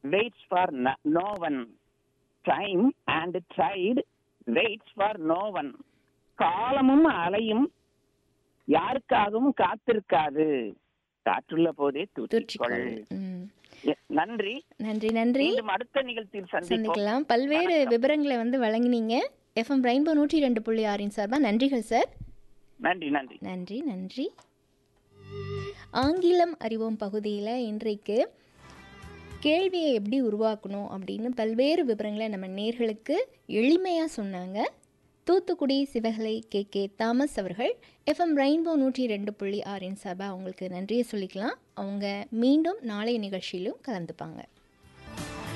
Weights for no one time and ட்ரைட் waits for no one காலமும் அலையும் யாருக்காகவும் காத்திருக்காது காற்றுள்ள போதே தூற்றிக்கொள் தூற்றிக்கொள் ம். எ- நன்றி நன்றி நன்றி மீண்டும் அடுத்த நிகழ்ச்சியில் சந்திப்போம் சந்திக்கலாம் பல்வேறு விவரங்களை வந்து வழங்கினீங்க எஃப்எம் ரெயின்போ நூற்றி ரெண்டு புள்ளி ஆறின் சார்பாக நன்றிகள் சார் நன்றி நன்றி நன்றி நன்றி ஆங்கிலம் அறிவோம் பகுதியில் இன்றைக்கு கேள்வியை எப்படி உருவாக்கணும் அப்படின்னு பல்வேறு விவரங்களை நம்ம நேர்களுக்கு எளிமையாக சொன்னாங்க தூத்துக்குடி சிவகலை கே கே தாமஸ் அவர்கள் எஃப்எம் ரெயின்போ நூற்றி ரெண்டு புள்ளி ஆறின் சார்பாக அவங்களுக்கு நன்றியை சொல்லிக்கலாம் அவங்க மீண்டும் நாளைய நிகழ்ச்சியிலும் கலந்துப்பாங்க